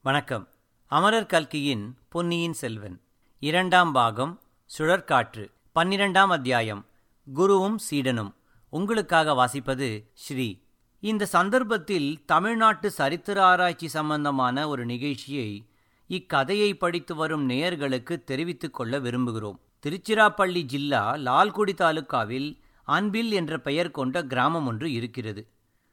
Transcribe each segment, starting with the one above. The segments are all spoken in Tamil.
வணக்கம் அமரர் கல்கியின் பொன்னியின் செல்வன் இரண்டாம் பாகம் சுழற்காற்று பன்னிரெண்டாம் அத்தியாயம் குருவும் சீடனும் உங்களுக்காக வாசிப்பது ஸ்ரீ இந்த சந்தர்ப்பத்தில் தமிழ்நாட்டு சரித்திர ஆராய்ச்சி சம்பந்தமான ஒரு நிகழ்ச்சியை இக்கதையை படித்து வரும் நேயர்களுக்கு தெரிவித்துக் கொள்ள விரும்புகிறோம் திருச்சிராப்பள்ளி ஜில்லா லால்குடி தாலுக்காவில் அன்பில் என்ற பெயர் கொண்ட கிராமம் ஒன்று இருக்கிறது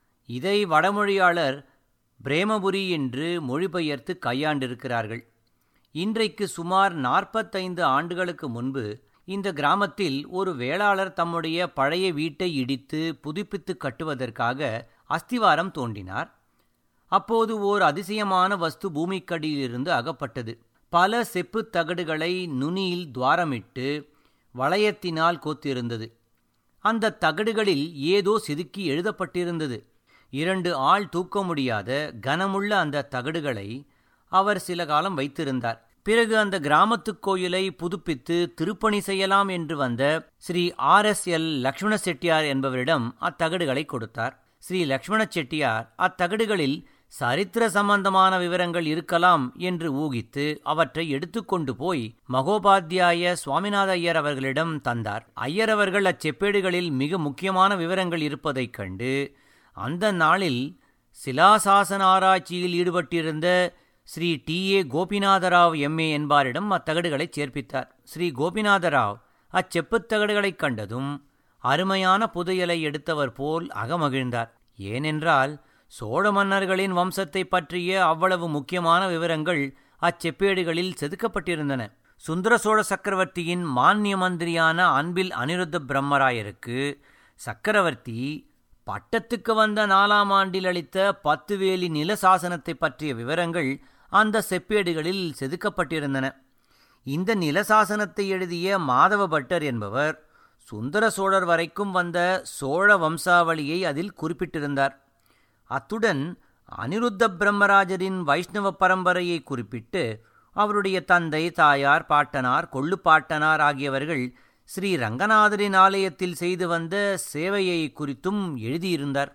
இதை வடமொழியாளர் பிரேமபுரி என்று மொழிபெயர்த்து கையாண்டிருக்கிறார்கள் இன்றைக்கு சுமார் நாற்பத்தைந்து ஆண்டுகளுக்கு முன்பு இந்த கிராமத்தில் ஒரு வேளாளர் தம்முடைய பழைய வீட்டை இடித்து புதுப்பித்து கட்டுவதற்காக அஸ்திவாரம் தோண்டினார் அப்போது ஓர் அதிசயமான வஸ்து பூமிக்கடியிலிருந்து அகப்பட்டது பல செப்புத் தகடுகளை நுனியில் துவாரமிட்டு வளையத்தினால் கோத்திருந்தது அந்த தகடுகளில் ஏதோ செதுக்கி எழுதப்பட்டிருந்தது இரண்டு ஆள் தூக்க முடியாத கனமுள்ள அந்த தகடுகளை அவர் சில காலம் வைத்திருந்தார் பிறகு அந்த கிராமத்துக் கோயிலை புதுப்பித்து திருப்பணி செய்யலாம் என்று வந்த Shri R S L Lakshmana Chettiar என்பவரிடம் அத்தகடுகளை கொடுத்தார் ஸ்ரீ லக்ஷ்மண செட்டியார் அத்தகடுகளில் சரித்திர சம்பந்தமான விவரங்கள் இருக்கலாம் என்று ஊகித்து அவற்றை எடுத்துக்கொண்டு போய் மகோபாத்தியாய சுவாமிநாத ஐயர் அவர்களிடம் தந்தார் ஐயர் அவர்கள் அச்செப்பேடுகளில் மிக முக்கியமான விவரங்கள் இருப்பதைக் கண்டு அந்த நாளில் சிலாசாசன ஆராய்ச்சியில் ஈடுபட்டிருந்த Shri T A Gopinatharao MA என்பாரிடம் அத்தகடுகளைச் சேர்ப்பித்தார் ஸ்ரீ கோபிநாதராவ் அச்செப்புத் தகடுகளைக் கண்டதும் அருமையான புதையலை எடுத்தவர் போல் அகமகிழ்ந்தார் ஏனென்றால் சோழ மன்னர்களின் வம்சத்தை பற்றிய அவ்வளவு முக்கியமான விவரங்கள் அச்செப்பேடுகளில் செதுக்கப்பட்டிருந்தன சுந்தர சோழ சக்கரவர்த்தியின் மானிய மந்திரியான அன்பில் அனிருத்த பிரம்மராயருக்கு சக்கரவர்த்தி பட்டத்துக்கு வந்த நாலாம் ஆண்டில் அளித்த பத்து வேலி நில சாசனத்தை பற்றிய விவரங்கள் அந்த செப்பேடுகளில் செதுக்கப்பட்டிருந்தன இந்த நிலசாசனத்தை எழுதிய மாதவ பட்டர் என்பவர் சுந்தர சோழர் வரைக்கும் வந்த சோழ வம்சாவளியை அதில் குறிப்பிட்டிருந்தார் அத்துடன் அனிருத்த பிரம்மராஜரின் வைஷ்ணவ பரம்பரையை குறிப்பிட்டு அவருடைய தந்தை தாயார் பாட்டனார் கொள்ளுப்பாட்டனார் ஆகியவர்கள் ஸ்ரீ ரங்கநாதரின் ஆலயத்தில் செய்து வந்த சேவையை குறித்தும் எழுதியிருந்தார்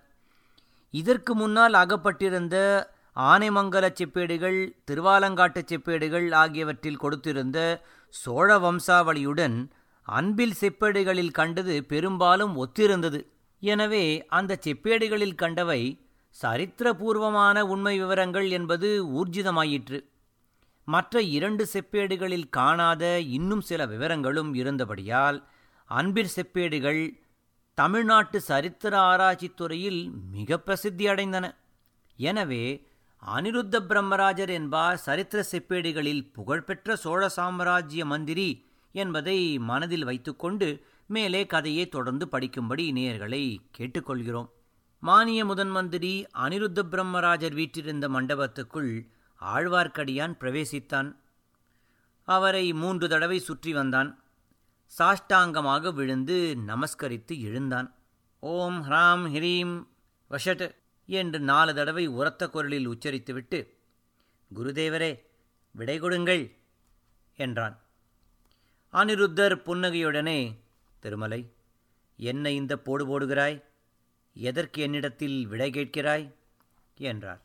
இதற்கு முன்னால் அகப்பட்டிருந்த ஆனைமங்கல செப்பேடுகள் திருவாலங்காட்டு செப்பேடுகள் ஆகியவற்றில் கொடுத்திருந்த சோழ வம்சாவளியுடன் அன்பில் செப்பேடுகளில் கண்டது பெரும்பாலும் ஒத்திருந்தது எனவே அந்த செப்பேடுகளில் கண்டவை சரித்திரபூர்வமான உண்மை விவரங்கள் என்பது ஊர்ஜிதமாயிற்று மற்ற இரண்டு செப்பேடுகளில் காணாத இன்னும் சில விவரங்களும் இருந்தபடியால் அன்பிற் செப்பேடுகள் தமிழ்நாட்டு சரித்திர ஆராய்ச்சித் துறையில் மிக பிரசித்தி அடைந்தன எனவே அனிருத்த பிரம்மராஜர் என்பார் சரித்திர செப்பேடுகளில் புகழ்பெற்ற சோழ சாம்ராஜ்ய மந்திரி என்பதை மனதில் வைத்துக்கொண்டு மேலே கதையை தொடர்ந்து படிக்கும்படி நேயர்களை கேட்டுக்கொள்கிறோம் மானிய முதன் மந்திரி அனிருத்த பிரம்மராஜர் வீற்றிருந்த மண்டபத்துக்குள் ஆழ்வார்க்கடியான் பிரவேசித்தான் அவரை மூன்று தடவை சுற்றி வந்தான் சாஷ்டாங்கமாக விழுந்து நமஸ்கரித்து எழுந்தான் ஓம் ஹ்ராம் ஹிரீம் வஷட் என்று நாலு தடவை உரத்த குரலில் உச்சரித்துவிட்டு குருதேவரே விடை கொடுங்கள் என்றான் அனிருத்தர் புன்னகையுடனே திருமலை என்ன இந்த போடு போடுகிறாய் எதற்கு என்னிடத்தில் விடை கேட்கிறாய் என்றார்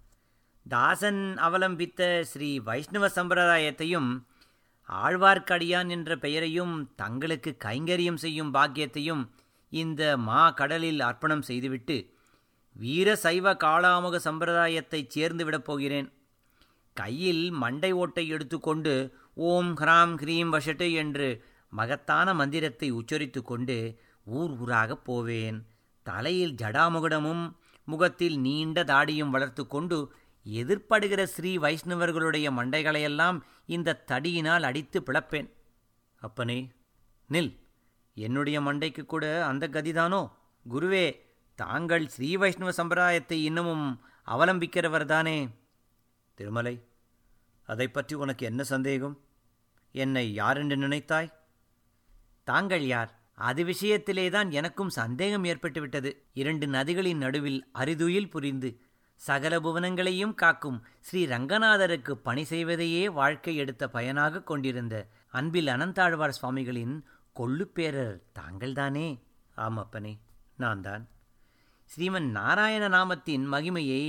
தாசன் அவலம்பித்த ஸ்ரீ வைஷ்ணவ சம்பிரதாயத்தையும் ஆழ்வார்க்கடியான் என்ற பெயரையும் தங்களுக்கு கைங்கரியம் செய்யும் பாக்கியத்தையும் இந்த மா கடலில் அர்ப்பணம் செய்துவிட்டு வீர சைவ காளாமுக சம்பிரதாயத்தைச் சேர்ந்து விடப் போகிறேன் கையில் மண்டை ஓட்டை எடுத்துக்கொண்டு ஓம் ஹ்ராம் ஹ்ரீம் வஷட்டு என்று மகத்தான மந்திரத்தை உச்சரித்து கொண்டு ஊர் ஊராகப் போவேன் தலையில் ஜடாமுகுடமும் முகத்தில் நீண்ட தாடியும் வளர்த்து கொண்டு எதிர்ப்படுகிற ஸ்ரீ வைஷ்ணவர்களுடைய மண்டைகளையெல்லாம் இந்த தடியினால் அடித்து பிளப்பேன் அப்பனே நில் என்னுடைய மண்டைக்கு கூட அந்த கதிதானோ குருவே தாங்கள் ஸ்ரீ வைஷ்ணவ சம்பிரதாயத்தை இன்னமும் அவலம்பிக்கிறவர்தானே திருமலை அதை பற்றி உனக்கு என்ன சந்தேகம் என்னை யாரென்று நினைத்தாய் தாங்கள் யார் அது விஷயத்திலேதான் எனக்கும் சந்தேகம் ஏற்பட்டுவிட்டது இரண்டு நதிகளின் நடுவில் அரிதுயில் புரிந்து சகல புவனங்களையும் காக்கும் ஸ்ரீ ரங்கநாதருக்கு பணி செய்வதையே வாழ்க்கை எடுத்த பயனாக கொண்டிருந்த அன்பில் அனந்தாழ்வார் சுவாமிகளின் கொள்ளுப்பேரர் தாங்கள்தானே ஆமப்பனே நான் தான் ஸ்ரீமன் நாராயண நாமத்தின் மகிமையை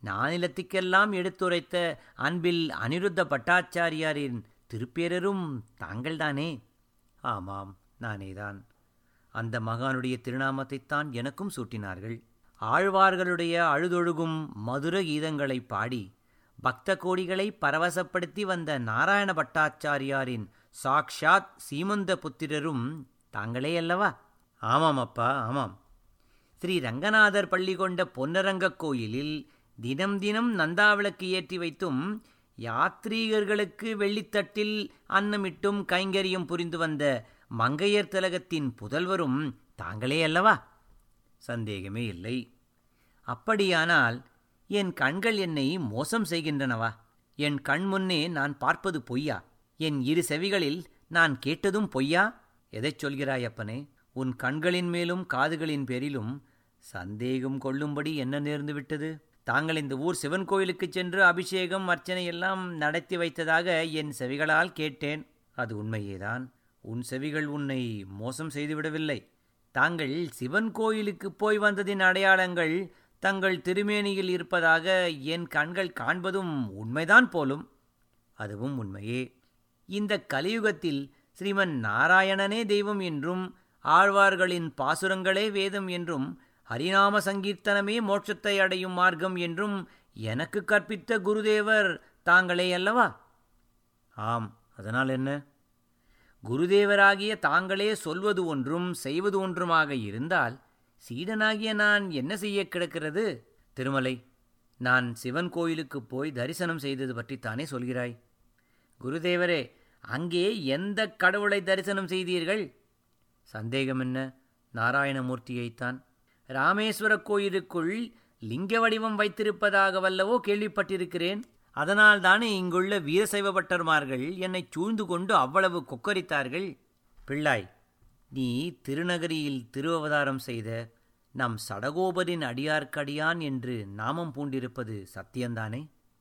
நானிலத்துக்கெல்லாம் எடுத்துரைத்த அன்பில் அனிருத்த பட்டாச்சாரியாரின் திருப்பேரரும் தாங்கள்தானே ஆமாம் நானேதான் அந்த மகானுடைய திருநாமத்தைத்தான் எனக்கும் சூட்டினார்கள் ஆழ்வார்களுடைய அழுதொழுகும் மதுர கீதங்களை பாடி பக்த கோடிகளை பரவசப்படுத்தி வந்த நாராயண பட்டாச்சாரியாரின் சாக்ஷாத் சீமந்த புத்திரரும் தாங்களே அல்லவா ஆமாம் அப்பா ஆமாம் ஸ்ரீ ரங்கநாதர் பள்ளி கொண்ட பொன்னரங்கக் கோயிலில் தினம் தினம் நந்தாவிளக்கு ஏற்றி வைத்தும் யாத்ரீகர்களுக்கு வெள்ளித்தட்டில் அன்னமிட்டும் கைங்கரியம் புரிந்து வந்த மங்கையர் திலகத்தின் புதல்வரும் தாங்களே அல்லவா சந்தேகமே இல்லை அப்படியானால் என் கண்கள் என்னை மோசம் செய்கின்றனவா என் கண் முன்னே நான் பார்ப்பது பொய்யா என் இரு செவிகளில் நான் கேட்டதும் பொய்யா எதைச் சொல்கிறாய் அப்பனே உன் கண்களின் மேலும் காதுகளின் பேரிலும் சந்தேகம் கொள்ளும்படி என்ன நேர்ந்து விட்டது தாங்கள் இந்த ஊர் சிவன் கோயிலுக்குச் சென்று அபிஷேகம் அர்ச்சனை எல்லாம் நடத்தி வைத்ததாக என் செவிகளால் கேட்டேன் அது உண்மையேதான் உன் செவிகள் உன்னை மோசம் செய்துவிடவில்லை தாங்கள் சிவன் கோயிலுக்கு போய் வந்ததின் அடையாளங்கள் தங்கள் திருமேனியில் இருப்பதாக என் கண்கள் காண்பதும் உண்மைதான் போலும் அதுவும் உண்மையே இந்த கலியுகத்தில் ஸ்ரீமன் நாராயணனே தெய்வம் என்றும் ஆழ்வார்களின் பாசுரங்களே வேதம் என்றும் ஹரிநாம சங்கீர்த்தனமே மோட்சத்தை அடையும் மார்க்கம் என்றும் எனக்கு கற்பித்த குருதேவர் தாங்களே அல்லவா ஆம் அதனால் என்ன குருதேவராகிய தாங்களே சொல்வது ஒன்றும் செய்வது ஒன்றுமாக இருந்தால் சீடனாகிய நான் என்ன செய்ய கிடக்கிறது திருமலை நான் சிவன் கோயிலுக்கு போய் தரிசனம் செய்தது பற்றித்தானே சொல்கிறாய் குருதேவரே அங்கே எந்த கடவுளை தரிசனம் செய்தீர்கள் சந்தேகம் என்ன நாராயணமூர்த்தியைத்தான் ராமேஸ்வர கோயிலுக்குள் லிங்க வடிவம் வைத்திருப்பதாக வல்லவோ கேள்விப்பட்டிருக்கிறேன் அதனால் தானே இங்குள்ள வீரசைவ பட்டர்மார்கள் என்னை சூழ்ந்து கொண்டு அவ்வளவு கொக்கரித்தார்கள் பிள்ளாய் நீ திருநகரியில் திருவவதாரம் செய்த நம் சடகோபரின் அடியார்க்கடியான் என்று நாமம் பூண்டிருப்பது சத்தியந்தானே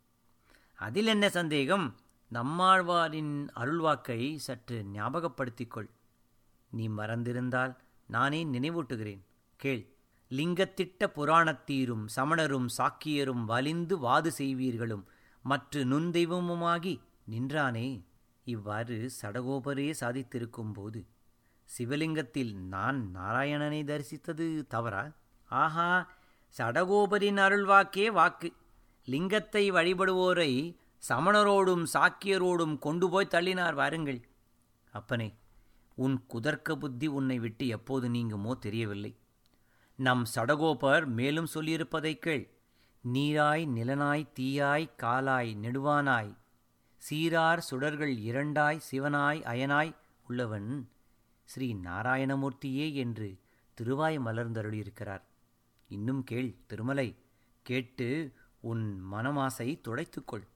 அதில் என்ன சந்தேகம் நம்மாழ்வாரின் அருள்வாக்கை சற்று ஞாபகப்படுத்திக் நீ மறந்திருந்தால் நானே நினைவூட்டுகிறேன் கேள் லிங்கத்திட்ட புராணத்தீரும் சமணரும் சாக்கியரும் வலிந்து வாது செய்வீர்களும் மற்ற நுண்தெய்வமுமாகி நின்றானே இவ்வாறு சடகோபரே சாதித்திருக்கும் போது சிவலிங்கத்தில் நான் நாராயணனை தரிசித்தது தவறா ஆஹா சடகோபரின் அருள்வாக்கே வாக்கு லிங்கத்தை வழிபடுவோரை சமணரோடும் சாக்கியரோடும் கொண்டு போய் தள்ளினார் வாருங்கள் அப்பனே உன் குதர்க்க புத்தி உன்னை விட்டு எப்போது நீங்குமோ தெரியவில்லை நம் சடகோபர் மேலும் சொல்லியிருப்பதைக் கேள் நீராய் நிலனாய் தீயாய் காலாய் நெடுவானாய் சீரார் சுடர்கள் இரண்டாய் சிவனாய் அயனாய் உள்ளவன் ஸ்ரீ நாராயணமூர்த்தியே என்று திருவாய் மலர்ந்தருளியிருக்கிறார் இன்னும் கேள் திருமலை கேட்டு உன் மனமாசை துடைத்துக்கொள்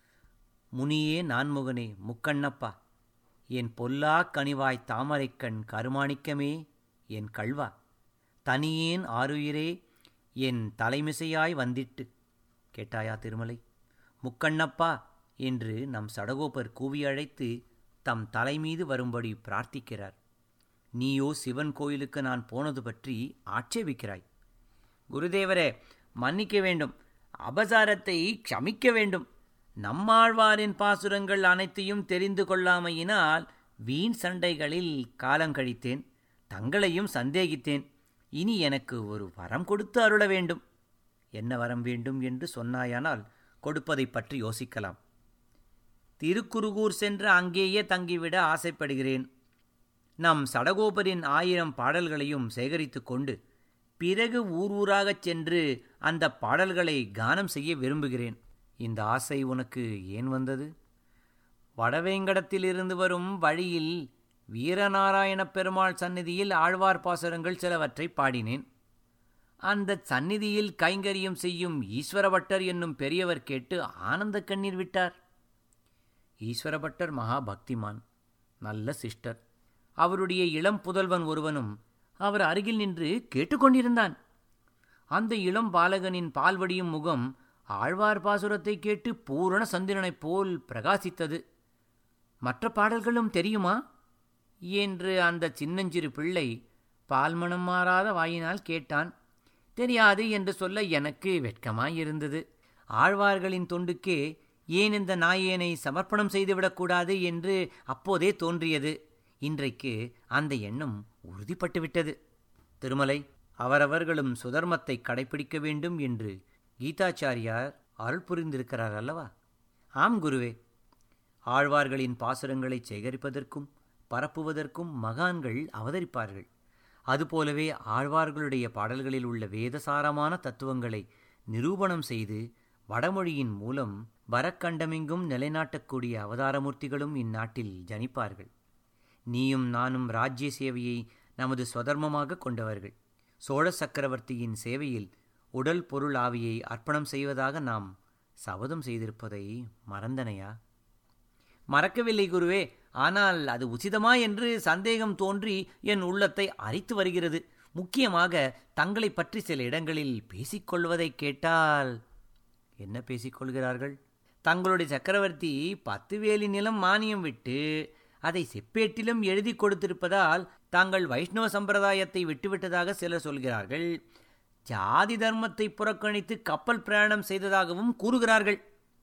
முனியே நான்முகனே முக்கண்ணப்பா என் பொல்லா கனிவாய் தாமரைக்கண் கருமாணிக்கமே என் கள்வா தனியேன் ஆருயிரே என் தலைமிசையாய் வந்திட்டு கேட்டாயா திருமலை முக்கண்ணப்பா என்று நம் சடகோபர் கூவி அழைத்து தம் தலைமீது வரும்படி பிரார்த்திக்கிறார் நீயோ சிவன் கோயிலுக்கு நான் போனது பற்றி ஆட்சேபிக்கிறாய் குருதேவரே மன்னிக்க வேண்டும் அபசாரத்தை க்ஷமிக்க வேண்டும் நம்மாழ்வாரின் பாசுரங்கள் அனைத்தையும் தெரிந்து கொள்ளாமையினால் வீண் சண்டைகளில் காலங்கழித்தேன் தங்களையும் சந்தேகித்தேன் இனி எனக்கு ஒரு வரம் கொடுத்து அருள வேண்டும் என்ன வரம் வேண்டும் என்று சொன்னாயானால் கொடுப்பதைப் பற்றி யோசிக்கலாம் திருக்குருகூர் சென்று அங்கேயே தங்கிவிட ஆசைப்படுகிறேன் நம் சடகோபரின் ஆயிரம் பாடல்களையும் சேகரித்து கொண்டு பிறகு ஊர் ஊராகச் சென்று அந்த பாடல்களை கானம் செய்ய விரும்புகிறேன் இந்த ஆசை உனக்கு ஏன் வந்தது வடவேங்கடத்திலிருந்து வரும் வழியில் வீரநாராயணப் பெருமாள் சந்நிதியில் ஆழ்வார் பாசுரங்கள் சிலவற்றை பாடினேன் அந்த சந்நிதியில் கைங்கரியம் செய்யும் ஈஸ்வரபட்டர் என்னும் பெரியவர் கேட்டு ஆனந்த கண்ணீர் விட்டார் ஈஸ்வரபட்டர் மகா பக்திமான் நல்ல சிஸ்டர் அவருடைய இளம் புதல்வன் ஒருவனும் அவர் அருகில் நின்று கேட்டுக்கொண்டிருந்தான் அந்த இளம் பாலகனின் பால்வடியும் முகம் ஆழ்வார் பாசுரத்தை கேட்டு பூரண சந்திரனைப் போல் பிரகாசித்தது மற்ற பாடல்களும் தெரியுமா என்று அந்த சின்னஞ்சிறு பிள்ளை பால்மணம் மாறாத வாயினால் கேட்டான் தெரியாது என்று சொல்ல எனக்கு வெட்கமாயிருந்தது ஆழ்வார்களின் தொண்டுக்கே ஏன் இந்த நாயேனை சமர்ப்பணம் செய்துவிடக்கூடாது என்று அப்போதே தோன்றியது இன்றைக்கு அந்த எண்ணம் உறுதிப்பட்டுவிட்டது திருமலை அவரவர்களும் சுதர்மத்தை கடைபிடிக்க வேண்டும் என்று கீதாச்சாரியார் அருள் புரிந்திருக்கிறார் அல்லவா ஆம் குருவே ஆழ்வார்களின் பாசுரங்களை சேகரிப்பதற்கும் பரப்புவதற்கும் மகான்கள் அவதரிப்பார்கள் அதுபோலவே ஆழ்வார்களுடைய பாடல்களில் உள்ள வேதசாரமான தத்துவங்களை நிரூபணம் செய்து வடமொழியின் மூலம் வரக்கண்டமெங்கும் நிலைநாட்டக்கூடிய அவதாரமூர்த்திகளும் இந்நாட்டில் ஜனிப்பார்கள் நீயும் நானும் ராஜ்ய சேவையை நமது சுதர்மமாக கொண்டவர்கள் சோழ சக்கரவர்த்தியின் சேவையில் உடல் பொருள் ஆவியை அர்ப்பணம் செய்வதாக நாம் சபதம் செய்திருப்பதை மறந்தனையா மறக்கவில்லை குருவே ஆனால் அது உச்சிதமா என்று சந்தேகம் தோன்றி என் உள்ளத்தை அரித்து வருகிறது முக்கியமாக தங்களை பற்றி சில இடங்களில் பேசிக்கொள்வதை கேட்டால் என்ன பேசிக்கொள்கிறார்கள் தங்களுடைய சக்கரவர்த்தி பத்து வேலி நிலம் மானியம் விட்டு அதை செப்பேட்டிலும் எழுதி கொடுத்திருப்பதால் தாங்கள் வைஷ்ணவ சம்பிரதாயத்தை விட்டுவிட்டதாக சிலர் சொல்கிறார்கள் ஜாதி தர்மத்தை புறக்கணித்து கப்பல் பிரயாணம் செய்ததாகவும் கூறுகிறார்கள்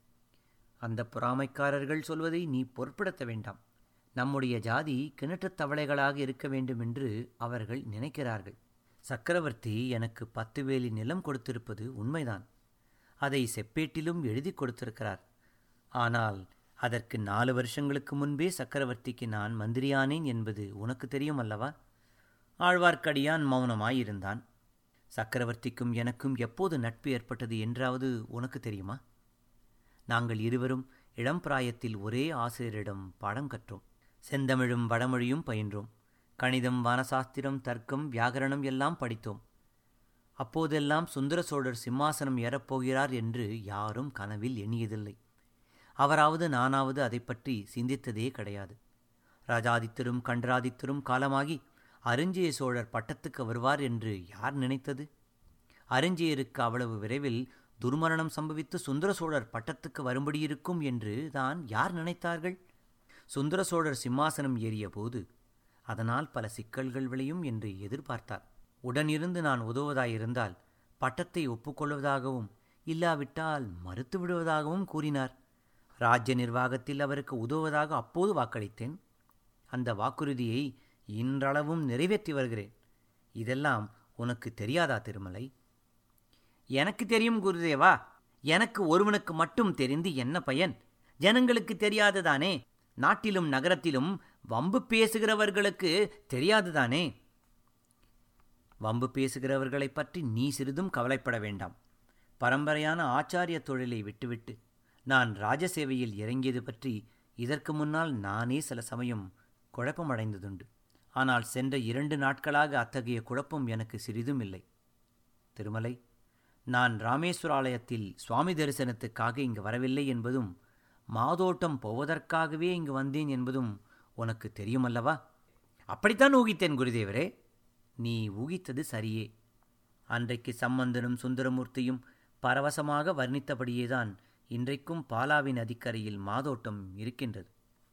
அந்த பொறாமைக்காரர்கள் சொல்வதை நீ பொருட்படுத்த வேண்டாம் நம்முடைய ஜாதி கிணற்றுத் தவளைகளாக இருக்க வேண்டும் என்று அவர்கள் நினைக்கிறார்கள் சக்கரவர்த்தி எனக்கு பத்து வேலி நிலம் கொடுத்திருப்பது உண்மைதான் அதை செப்பேட்டிலும் எழுதி கொடுத்திருக்கிறார் ஆனால் அதற்கு நாலு வருஷங்களுக்கு முன்பே சக்கரவர்த்திக்கு நான் மந்திரியானேன் என்பது உனக்கு தெரியும் அல்லவா ஆழ்வார்க்கடியான் மௌனமாயிருந்தான் சக்கரவர்த்திக்கும் எனக்கும் எப்போது நட்பு ஏற்பட்டது என்றாவது உனக்கு தெரியுமா நாங்கள் இருவரும் இளம் பிராயத்தில் ஒரே ஆசிரியரிடம் பாடம் கற்றோம் செந்தமிழும் வடமொழியும் பயின்றோம் கணிதம் வானசாஸ்திரம் தர்க்கம் வியாகரணம் எல்லாம் படித்தோம் அப்போதெல்லாம் சுந்தர சோழர் சிம்மாசனம் ஏறப்போகிறார் என்று யாரும் கனவில் எண்ணியதில்லை அவராவது நானாவது அதை பற்றி சிந்தித்ததே கிடையாது ராஜாதித்தரும் கண்டராதித்தரும் காலமாகி அருஞ்சிய சோழர் பட்டத்துக்கு வருவார் என்று யார் நினைத்தது அருஞ்சியருக்கு அவ்வளவு விரைவில் துர்மரணம் சம்பவித்து சுந்தர சோழர் பட்டத்துக்கு வரும்படியிருக்கும் என்று தான் யார் நினைத்தார்கள் சுந்தர சோழர் சிம்மாசனம் ஏறிய போது அதனால் பல சிக்கல்கள் விளையும் என்று எதிர்பார்த்தார் உடனிருந்து நான் உதவுவதாயிருந்தால் பட்டத்தை ஒப்புக்கொள்வதாகவும் இல்லாவிட்டால் மறுத்து விடுவதாகவும் கூறினார் ராஜ்ய நிர்வாகத்தில் அவருக்கு உதவுவதாக அப்போது வாக்களித்தேன் அந்த வாக்குறுதியை இன்றளவும் நிறைவேற்றி வருகிறேன் இதெல்லாம் உனக்கு தெரியாதா திருமலை எனக்கு தெரியும் குருதேவா எனக்கு ஒருவனுக்கு மட்டும் தெரிந்து என்ன பயன் ஜனங்களுக்கு தெரியாதுதானே நாட்டிலும் நகரத்திலும் வம்பு பேசுகிறவர்களுக்கு தெரியாதுதானே வம்பு பேசுகிறவர்களைப் பற்றி நீ சிறிதும் கவலைப்பட வேண்டாம் பரம்பரையான ஆச்சாரிய தொழிலை விட்டுவிட்டு நான் ராஜசேவையில் இறங்கியது பற்றி இதற்கு முன்னால் நானே சில சமயம் குழப்பமடைந்ததுண்டு ஆனால் சென்ற இரண்டு நாட்களாக அத்தகைய குழப்பம் எனக்கு சிறிதும் இல்லை திருமலை நான் ராமேஸ்வர ஆலயத்தில் சுவாமி தரிசனத்துக்காக இங்கு வரவில்லை என்பதும் மாதோட்டம் போவதற்காகவே இங்கு வந்தேன் என்பதும் உனக்கு தெரியுமல்லவா அப்படித்தான் ஊகித்தேன் குருதேவரே நீ ஊகித்தது சரியே அன்றைக்கு சம்பந்தனும் சுந்தரமூர்த்தியும் பரவசமாக வர்ணித்தபடியேதான் இன்றைக்கும் பாலாவின் அதிக்கரையில் மாதோட்டம் இருக்கின்றது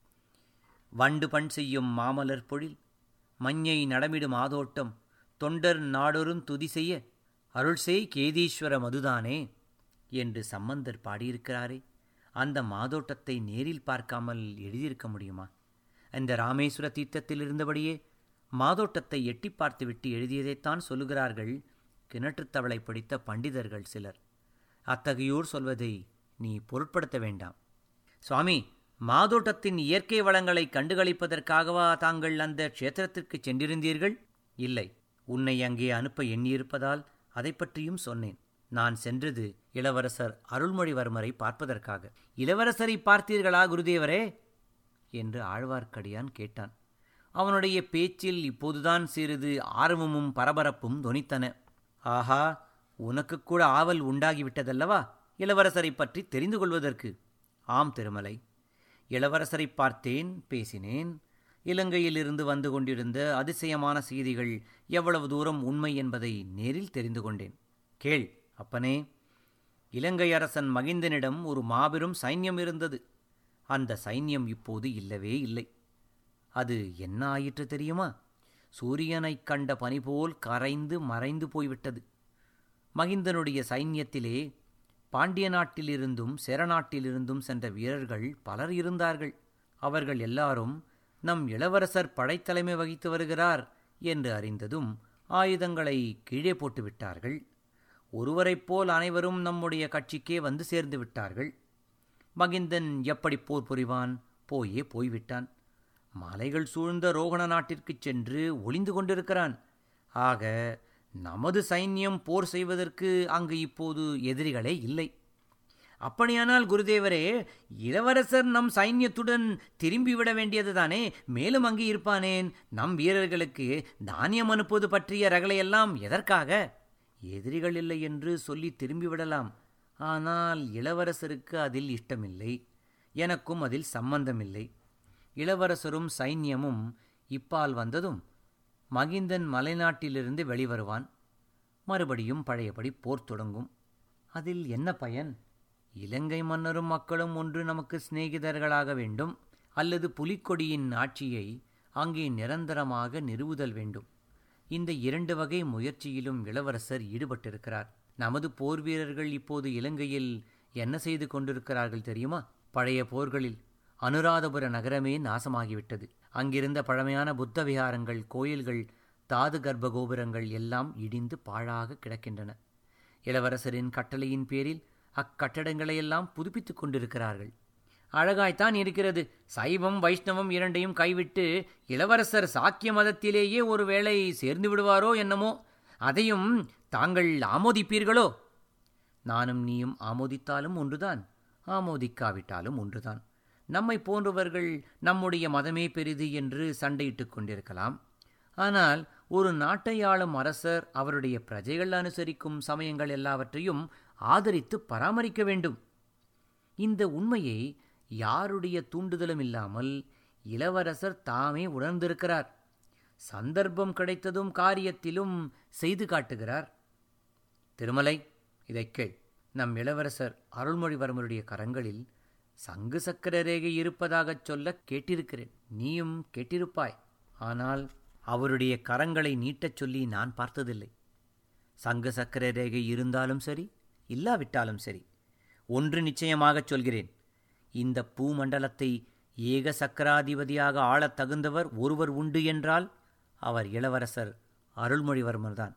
வண்டு பண் செய்யும் மாமலர் பொழில் மஞ்சை நடமிடும் மாதோட்டம் தொண்டர் நாடொரும் துதி செய்ய அருள்செய் கேதீஸ்வர மதுதானே என்று சம்பந்தர் பாடியிருக்கிறாரே அந்த மாதோட்டத்தை நேரில் பார்க்காமல் எழுதியிருக்க முடியுமா அந்த ராமேஸ்வர தீர்த்தத்தில் இருந்தபடியே மாதோட்டத்தை எட்டி பார்த்துவிட்டு எழுதியதைத்தான் சொல்லுகிறார்கள் கிணற்றுத் தவளை பிடித்த பண்டிதர்கள் சிலர் அத்தகையோர் சொல்வதை நீ பொருட்படுத்த வேண்டாம் சுவாமி மாதோட்டத்தின் இயற்கை வளங்களை கண்டுகளிப்பதற்காகவா தாங்கள் அந்த க்ஷேத்திரத்திற்கு சென்றிருந்தீர்கள் இல்லை உன்னை அங்கே அனுப்ப எண்ணியிருப்பதால் அதை பற்றியும் சொன்னேன் நான் சென்றது இளவரசர் அருள்மொழிவர்மரை பார்ப்பதற்காக இளவரசரை பார்த்தீர்களா குருதேவரே என்று ஆழ்வார்க்கடியான் கேட்டான் அவனுடைய பேச்சில் இப்போதுதான் சிறிது ஆர்வமும் பரபரப்பும் தொனித்தன ஆஹா உனக்கு கூட ஆவல் உண்டாகிவிட்டதல்லவா இளவரசரை பற்றி தெரிந்து கொள்வதற்கு ஆம் திருமலை இளவரசரை பார்த்தேன் பேசினேன் இலங்கையிலிருந்து வந்து கொண்டிருந்த அதிசயமான செய்திகள் எவ்வளவு தூரம் உண்மை என்பதை நேரில் தெரிந்து கொண்டேன் கேள் அப்பனே இலங்கை அரசன் மகிந்தனிடம் ஒரு மாபெரும் சைன்யம் இருந்தது அந்த சைன்யம் இப்போது இல்லவே இல்லை அது என்ன ஆயிற்று தெரியுமா சூரியனைக் கண்ட பனி போல் கரைந்து மறைந்து போய்விட்டது மகிந்தனுடைய சைன்யத்திலே பாண்டிய நாட்டிலிருந்தும் சேர நாட்டிலிருந்தும் சென்ற வீரர்கள் பலர் இருந்தார்கள் அவர்கள் எல்லாரும் நம் இளவரசர் படைத்தலைமை வகித்து வருகிறார் என்று அறிந்ததும் ஆயுதங்களை கீழே போட்டு விட்டார்கள் ஒருவரைப் போல் அனைவரும் நம்முடைய கட்சிக்கே வந்து சேர்ந்து விட்டார்கள் மகிந்தன் எப்படி போர் புரிவான் போயே போய்விட்டான் மலைகள் சூழ்ந்த ரோகண நாட்டிற்குச் சென்று ஒளிந்து கொண்டிருக்கிறான் ஆக நமது சைன்யம் போர் செய்வதற்கு அங்கு இப்போது எதிரிகளே இல்லை அப்படியானால் குருதேவரே இளவரசர் நம் சைன்யத்துடன் திரும்பிவிட வேண்டியதுதானே மேலும் அங்கு இருப்பானேன் நம் வீரர்களுக்கு தானியம் அனுப்புவது பற்றிய ரகளையெல்லாம் எதற்காக எதிரிகள் இல்லை என்று சொல்லி திரும்பிவிடலாம் ஆனால் இளவரசருக்கு அதில் இஷ்டமில்லை எனக்கும் அதில் சம்பந்தமில்லை இளவரசரும் சைன்யமும் இப்பால் வந்ததும் மகிந்தன் மலைநாட்டிலிருந்து வெளிவருவான் மறுபடியும் பழையபடி போர் தொடங்கும் அதில் என்ன பயன் இலங்கை மன்னரும் மக்களும் ஒன்று நமக்கு சிநேகிதர்களாக வேண்டும் அல்லது புலிக்கொடியின் ஆட்சியை அங்கே நிரந்தரமாக நிறுவுதல் வேண்டும் இந்த இரண்டு வகை முயற்சியிலும் இளவரசர் ஈடுபட்டிருக்கிறார் நமது போர் வீரர்கள் இப்போது இலங்கையில் என்ன செய்து கொண்டிருக்கிறார்கள் தெரியுமா பழைய போர்களில் அனுராதபுர நகரமே நாசமாகிவிட்டது அங்கிருந்த பழமையான புத்த விகாரங்கள் கோயில்கள் தாது கர்ப்ப கோபுரங்கள் எல்லாம் இடிந்து பாழாக கிடக்கின்றன இளவரசரின் கட்டளையின் பேரில் அக்கட்டடங்களையெல்லாம் புதுப்பித்துக் கொண்டிருக்கிறார்கள் அழகாய்த்தான் இருக்கிறது சைவம் வைஷ்ணவம் இரண்டையும் கைவிட்டு இளவரசர் சாக்கிய மதத்திலேயே ஒருவேளை சேர்ந்து விடுவாரோ என்னமோ அதையும் தாங்கள் ஆமோதிப்பீர்களோ நானும் நீயும் ஆமோதித்தாலும் ஒன்றுதான் ஆமோதிக்காவிட்டாலும் ஒன்றுதான் நம்மை போன்றவர்கள் நம்முடைய மதமே பெரிது என்று சண்டையிட்டுக் கொண்டிருக்கலாம் ஆனால் ஒரு நாட்டை ஆளும் அரசர் அவருடைய பிரஜைகள் அனுசரிக்கும் சமயங்கள் எல்லாவற்றையும் ஆதரித்து பராமரிக்க வேண்டும் இந்த உண்மையை யாருடைய தூண்டுதலும் இல்லாமல் இளவரசர் தாமே உணர்ந்திருக்கிறார் சந்தர்ப்பம் கிடைத்ததும் காரியத்திலும் செய்து காட்டுகிறார் திருமலை இதைக் கேள் நம் இளவரசர் அருள்மொழிவர்மருடைய கரங்களில் சங்கு சக்கர ரேகை இருப்பதாகச் சொல்ல கேட்டிருக்கிறேன் நீயும் கேட்டிருப்பாய் ஆனால் அவருடைய கரங்களை நீட்டச் சொல்லி நான் பார்த்ததில்லை சங்கு சக்கர ரேகை இருந்தாலும் சரி இல்லாவிட்டாலும் சரி ஒன்று நிச்சயமாகச் சொல்கிறேன் இந்த பூமண்டலத்தை ஏக சக்கராதிபதியாக ஆளத் தகுந்தவர் ஒருவர் உண்டு என்றால் அவர் இளவரசர் அருள்மொழிவர்மர்தான்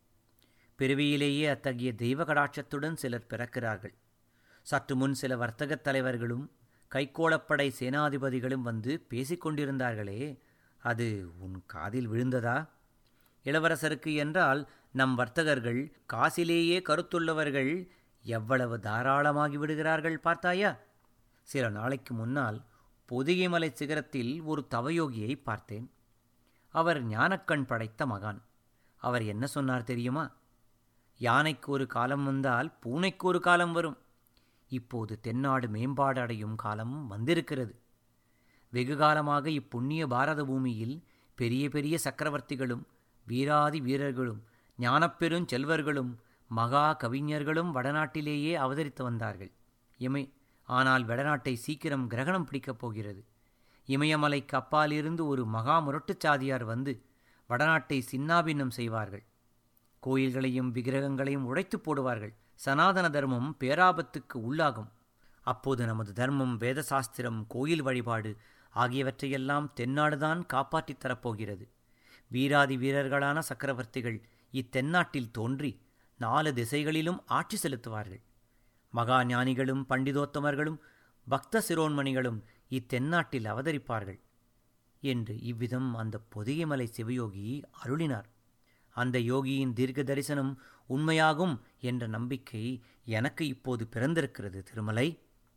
பிறவியிலேயே அத்தகைய தெய்வ கடாட்சத்துடன் சிலர் பிறக்கிறார்கள் சற்று முன் சில வர்த்தகத் தலைவர்களும் கைக்கோளப்படை சேனாதிபதிகளும் வந்து பேசிக் கொண்டிருந்தார்களே அது உன் காதில் விழுந்ததா இளவரசருக்கு என்றால் நம் வர்த்தகர்கள் காசிலேயே கருத்துள்ளவர்கள் எவ்வளவு தாராளமாகி விடுகிறார்கள் பார்த்தாயா சில நாளைக்கு முன்னால் பொதிகைமலை சிகரத்தில் ஒரு தவயோகியை பார்த்தேன் அவர் ஞானக்கண் படைத்த மகான் அவர் என்ன சொன்னார் தெரியுமா யானைக்கு ஒரு காலம் வந்தால் பூனைக்கு ஒரு காலம் வரும் இப்போது தென்னாடு மேம்பாடு அடையும் காலம் வந்திருக்கிறது வெகு காலமாக இப்புண்ணிய பாரத பூமியில் பெரிய பெரிய சக்கரவர்த்திகளும் வீராதி வீரர்களும் ஞானப்பெருஞ் செல்வர்களும் மகா கவிஞர்களும் வடநாட்டிலேயே அவதரித்து வந்தார்கள் இமை ஆனால் வடநாட்டை சீக்கிரம் கிரகணம் பிடிக்கப் போகிறது இமயமலைக்கு அப்பாலிருந்து ஒரு மகா முரட்டுச் சாதியார் வந்து வடநாட்டை சின்னாபின்னம் செய்வார்கள் கோயில்களையும் விக்கிரகங்களையும் உடைத்துப் போடுவார்கள் சனாதன தர்மம் பேராபத்துக்கு உள்ளாகும் அப்போது நமது தர்மம் வேத சாஸ்திரம் கோயில் வழிபாடு ஆகியவற்றையெல்லாம் தென்னாடுதான் காப்பாற்றித் தரப்போகிறது வீராதி வீரர்களான சக்கரவர்த்திகள் இத்தென்னாட்டில் தோன்றி நாலு திசைகளிலும் ஆட்சி செலுத்துவார்கள் மகா ஞானிகளும் பண்டிதோத்தமர்களும் பக்த சிரோன்மணிகளும் இத்தென்னாட்டில் அவதரிப்பார்கள் என்று இவ்விதம் அந்த பொதிகைமலை சிவயோகி அருளினார் அந்த யோகியின் தீர்க்க தரிசனம் உண்மையாகும் என்ற நம்பிக்கை எனக்கு இப்போது பிறந்திருக்கிறது திருமலை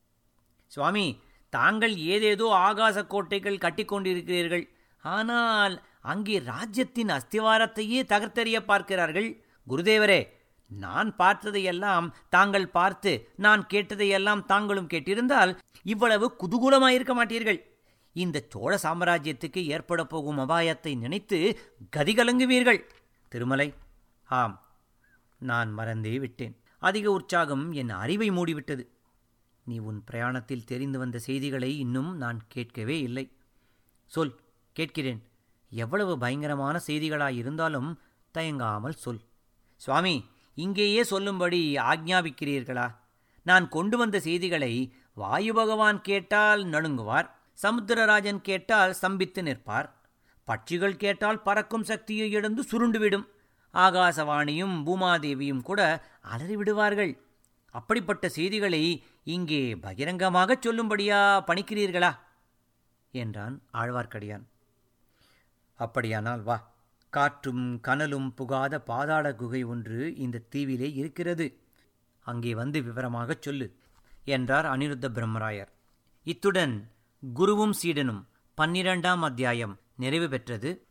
சுவாமி தாங்கள் ஏதேதோ ஆகாச கோட்டைகள் கட்டிக்கொண்டிருக்கிறீர்கள் ஆனால் அங்கே ராஜ்யத்தின் அஸ்திவாரத்தையே தகர்த்தெறிய பார்க்கிறார்கள் குருதேவரே நான் பார்த்ததையெல்லாம் தாங்கள் பார்த்து நான் கேட்டதையெல்லாம் தாங்களும் கேட்டிருந்தால் இவ்வளவு குதூகூலமாயிருக்க மாட்டீர்கள் இந்த சோழ சாம்ராஜ்யத்துக்கு ஏற்பட போகும் அபாயத்தை நினைத்து கதிகலங்குவீர்கள் திருமலை ஆம் நான் மறந்தே விட்டேன் அதிக உற்சாகம் என் அறிவை மூடிவிட்டது நீ உன் பிரயாணத்தில் தெரிந்து வந்த செய்திகளை இன்னும் நான் கேட்கவே இல்லை சொல் கேட்கிறேன் எவ்வளவு பயங்கரமான செய்திகளாயிருந்தாலும் தயங்காமல் சொல் சுவாமி இங்கேயே சொல்லும்படி ஆக்ஞாபிக்கிறீர்களா நான் கொண்டு வந்த செய்திகளை வாயு பகவான் கேட்டால் நடுங்குவார் சமுத்திரராஜன் கேட்டால் ஸ்தம்பித்து நிற்பார் பட்சிகள் கேட்டால் பறக்கும் சக்தியை இழந்து சுருண்டுவிடும் ஆகாசவாணியும் பூமாதேவியும் கூட அலறிவிடுவார்கள் அப்படிப்பட்ட செய்திகளை இங்கே பகிரங்கமாகச் சொல்லும்படியா பணிக்கிறீர்களா என்றான் ஆழ்வார்க்கடியான் அப்படியானால் வா காற்றும் கனலும் புகாத பாதாள குகை ஒன்று இந்த தீவிலே இருக்கிறது அங்கே வந்து விவரமாகச் சொல்லு என்றார் அனிருத்த பிரம்மராயர் இத்துடன் குருவும் சீடனும் பன்னிரண்டாம் அத்தியாயம் நிறைவு பெற்றது